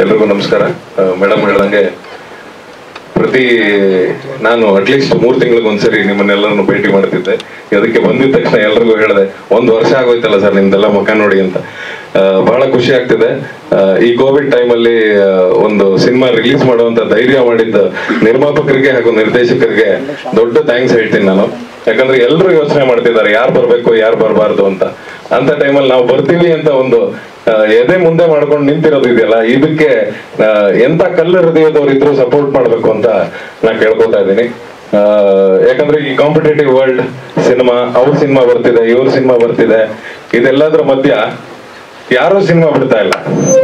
ಎಲ್ರಿಗೂ ನಮಸ್ಕಾರ ಮೇಡಮ್ ಹೇಳ್ದಂಗೆ ಪ್ರತಿ ನಾನು ಅಟ್ಲೀಸ್ಟ್ ಮೂರು ತಿಂಗಳಿಗೆ ಒಂದ್ಸರಿ ನಿಮ್ಮನ್ನೆಲ್ಲರನ್ನು ಭೇಟಿ ಮಾಡ್ತಿದ್ದೆ ಅದಕ್ಕೆ ಬಂದಿದ ತಕ್ಷಣ ಎಲ್ರಿಗೂ ಹೇಳಿದೆ ಒಂದು ವರ್ಷ ಆಗೋಯ್ತಲ್ಲ ಸರ್ ನಿಮ್ದೆಲ್ಲ ಮುಖ ನೋಡಿ ಅಂತ ಆ, ಬಹಳ ಖುಷಿ ಆಗ್ತಿದೆ ಆ, ಈ ಕೋವಿಡ್ ಟೈಮಲ್ಲಿ ಒಂದು ಸಿನಿಮಾ ರಿಲೀಸ್ ಮಾಡುವಂತ ಧೈರ್ಯ ಮಾಡಿದ್ದ ನಿರ್ಮಾಪಕರಿಗೆ ಹಾಗೂ ನಿರ್ದೇಶಕರಿಗೆ ದೊಡ್ಡ ಥ್ಯಾಂಕ್ಸ್ ಹೇಳ್ತೀನಿ ನಾನು ಯಾಕಂದ್ರೆ ಎಲ್ಲರೂ ಯೋಚನೆ ಮಾಡ್ತಿದ್ದಾರೆ ಯಾರು ಬರ್ಬೇಕು ಯಾರು ಬರಬಾರ್ದು ಅಂತ ಅಂತ ಟೈಮಲ್ಲಿ ನಾವು ಬರ್ತೀವಿ ಅಂತ ಒಂದು ಆ, ಎದೆ ಮುಂದೆ ಮಾಡ್ಕೊಂಡು ನಿಂತಿರೋದು ಇದೆಯಲ್ಲ ಇದಕ್ಕೆ ಆ, ಎಂತ ಕಲ್ಲು ಹೃದಯದವ್ರು ಇದ್ರು ಸಪೋರ್ಟ್ ಮಾಡ್ಬೇಕು ಅಂತ ನಾ ಕೇಳ್ಕೊತಾ ಇದ್ದೀನಿ ಆ, ಯಾಕಂದ್ರೆ ಈ ಕಾಂಪಿಟೇಟಿವ್ ವರ್ಲ್ಡ್ ಸಿನಿಮಾ ಅವ್ರ ಸಿನಿಮಾ ಬರ್ತಿದೆ ಇವ್ರ ಸಿನಿಮಾ ಬರ್ತಿದೆ ಇದೆಲ್ಲದ್ರ ಮಧ್ಯ ಯಾರು ಸಿನಿಮಾ ಬಿಡ್ತಾ ಇಲ್ಲ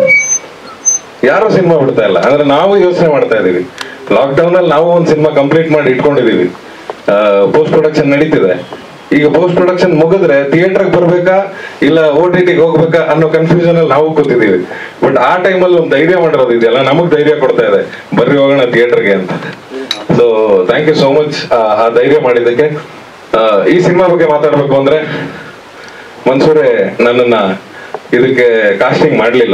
ಯಾರು ಸಿನಿಮಾ ಬಿಡ್ತಾ ಇಲ್ಲ ಅಂದ್ರೆ ನಾವು ಯೋಚನೆ ಮಾಡ್ತಾ ಇದೀವಿ ಲಾಕ್ ಡೌನ್ ಅಲ್ಲಿ ನಾವು ಒಂದು ಸಿನಿಮಾ ಕಂಪ್ಲೀಟ್ ಮಾಡಿ ಇಟ್ಕೊಂಡಿದೀವಿ ಪೋಸ್ಟ್ ಪ್ರೊಡಕ್ಷನ್ ನಡೀತಿದೆ ಈಗ ಪೋಸ್ಟ್ ಪ್ರೊಡಕ್ಷನ್ ಮುಗಿದ್ರೆ ಥಿಯೇಟರ್ಗೆ ಬರ್ಬೇಕಾ ಇಲ್ಲ ಓ ಟಿ ಟಿಗೆ ಹೋಗ್ಬೇಕಾ ಅನ್ನೋ ಕನ್ಫ್ಯೂಷನ್ ಅಲ್ಲಿ ನಾವು ಕೂತಿದೀವಿ ಬಟ್ ಆ ಟೈಮಲ್ಲಿ ಒಂದು ಧೈರ್ಯ ಮಾಡಿರೋದು ಇದೆಯಲ್ಲ ನಮಗ್ ಧೈರ್ಯ ಕೊಡ್ತಾ ಇದೆ ಬರ್ರಿ ಹೋಗೋಣ ಥಿಯೇಟರ್ಗೆ ಅಂತ so thank you so much ಆ ಧೈರ್ಯ ಮಾಡಿದ್ದಕ್ಕೆ ಆ, ಈ ಸಿನಿಮಾ ಬಗ್ಗೆ ಮಾತಾಡ್ಬೇಕು ಅಂದ್ರೆ ಮನ್ಸೂರೆ ನನ್ನನ್ನ ಇದಕ್ಕೆ ಕಾಸ್ಟಿಂಗ್ ಮಾಡಲಿಲ್ಲ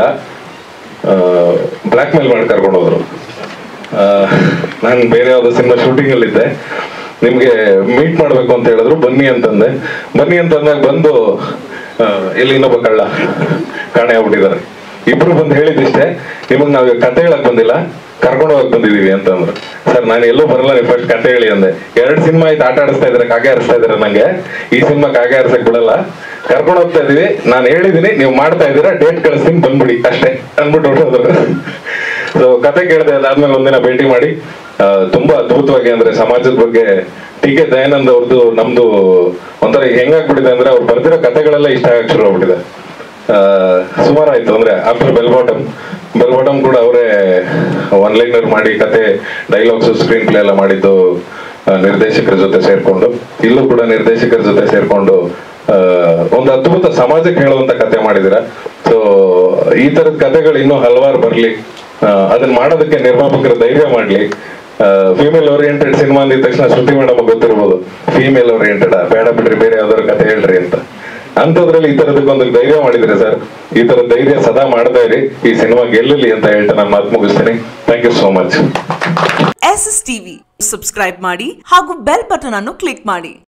ಬ್ಲ್ಯಾಕ್ ಮೇಲ್ ಮಾಡಿ ಕರ್ಕೊಂಡು ಹೋದ್ರು ನಾನು ಬೇರೆ ಯಾವ್ದೋ ಸಿನಿಮಾ ಶೂಟಿಂಗ್ ಅಲ್ಲಿ ಇದ್ದೆ ನಿಮ್ಗೆ ಮೀಟ್ ಮಾಡ್ಬೇಕು ಅಂತ ಹೇಳಿದ್ರು ಬನ್ನಿ ಅಂತಂದೆ ಬನ್ನಿ ಅಂತಂದಾಗ ಬಂದು ಆ, ಇಲ್ಲಿ ಇನ್ನೊಬ್ಬ ಕಳ್ಳ ಕಾಣೆ ಆಗ್ಬಿಟ್ಟಿದ್ದಾರೆ ಇಬ್ರು ಬಂದು ಹೇಳಿದಿಷ್ಟೇ ನಿಮಗ್ ನಾವ್ ಕತೆ ಹೇಳಕ್ ಬಂದಿಲ್ಲ ಕರ್ಕೊಂಡು ಹೋಗಕ್ ಬಂದಿದೀವಿ ಅಂತಂದ್ರು ಸರ್ ನಾನು ಎಲ್ಲೂ ಬರಲ್ಲ ನೀವು ಫಸ್ಟ್ ಕತೆ ಹೇಳಿ ಅಂದೆ ಎರಡ್ ಸಿನಿಮಾ ಆಯ್ತು ಆಟ ಆಡಿಸ್ತಾ ಇದ್ರೆ ಕಾಗೆ ಆಡಿಸ್ತಾ ಇದ್ರೆ ನಂಗೆ ಈ ಸಿನಿಮಾ ಕಾಗೆ ಆಡ್ಸಕ್ ಬಿಡಲ್ಲ ಕರ್ಕೊಂಡು ಹೋಗ್ತಾ ಇದೀವಿ ನಾನು ಹೇಳಿದೀನಿ ನೀವು ಮಾಡ್ತಾ ಇದ್ದೀರಾ ಡೇಟ್ ಕಳಿಸ್ತೀನಿ ಬಂದ್ಬಿಡಿ ಅಷ್ಟೇ ಅಂದ್ಬಿಟ್ಟು ಹೊರಟೋದ್ರು ಸೊ ಕತೆ ಕೇಳಿದೆ ಅದಾದ್ಮೇಲೆ ಒಂದಿನ ಭೇಟಿ ಮಾಡಿ ಆ, ತುಂಬಾ ಅದ್ಭುತವಾಗಿ ಅಂದ್ರೆ ಸಮಾಜದ ಬಗ್ಗೆ ಟಿ ಕೆ ದಯಾನಂದ್ ಅವ್ರದ್ದು ನಮ್ದು ಒಂಥರ ಹೆಂಗಾಗ್ಬಿಟ್ಟಿದೆ ಅಂದ್ರೆ ಅವ್ರು ಬರ್ದಿರೋ ಕತೆಗಳೆಲ್ಲ ಇಷ್ಟ ಆಗಕ್ ಶುರು ಆಗ್ಬಿಟ್ಟಿದೆ ಆ, ಸುಮಾರು ಆಯ್ತು ಅಂದ್ರೆ after bell bottom bell bottom ಕೂಡ ಅವರೇ ಒನ್ ಲೈನರ್ ಮಾಡಿ ಕತೆ ಡೈಲಾಗ್ಸ್ ಸ್ಕ್ರೀನ್ ಪ್ಲೇ ಎಲ್ಲ ಮಾಡಿದ್ದು ಆ, ನಿರ್ದೇಶಕರ ಜೊತೆ ಸೇರ್ಕೊಂಡು ಇಲ್ಲೂ ಕೂಡ ನಿರ್ದೇಶಕರ ಜೊತೆ ಸೇರ್ಕೊಂಡು ಆ, ಒಂದು ಅದ್ಭುತ ಸಮಾಜಕ್ಕೆ ಹೇಳುವಂತ ಕತೆ ಮಾಡಿದಿರ ಸೊ ಈ ತರದ ಕತೆಗಳು ಇನ್ನೂ ಹಲವಾರು ಬರ್ಲಿ ಆ, ಅದನ್ನ ಮಾಡೋದಕ್ಕೆ ನಿರ್ಮಾಪಕರು ಧೈರ್ಯ ಮಾಡ್ಲಿ ಫಿಮೇಲ್ ಓರಿಯೆಂಟೆಡ್ ಸಿನಿಮಾ ಅಂದಿದ ತಕ್ಷಣ ಶ್ರುತಿ ಮೇಡಮ್ ಗೊತ್ತಿರ್ಬೋದು ಫಿಮೇಲ್ ಓರಿಯೆಂಟೆಡ್ ಬೇಡ ಬಿಡ್ರಿ ಬೇರೆ ಯಾವ್ದಾದ್ರು ಕತೆ ಹೇಳ್ರಿ ಅಂತ ಅಂತದ್ರಲ್ಲಿ ಈ ತರದಕ್ಕೊಂದು ಧೈರ್ಯ ಮಾಡಿದ್ರೆ ಸರ್ ಈ ತರ ಧೈರ್ಯ ಸದಾ ಮಾಡ್ತಾ ಇರಿ ಈ ಸಿನಿಮಾ ಗೆಲ್ಲಲಿ ಅಂತ ಹೇಳ್ತಾ ನಾನು ಮಾತು ಮುಗಿಸ್ತೀನಿ thank you so much S S TV subscribe ಮಾಡಿ ಹಾಗೂ ಬೆಲ್ ಬಟನ್ ಅನ್ನು ಕ್ಲಿಕ್ ಮಾಡಿ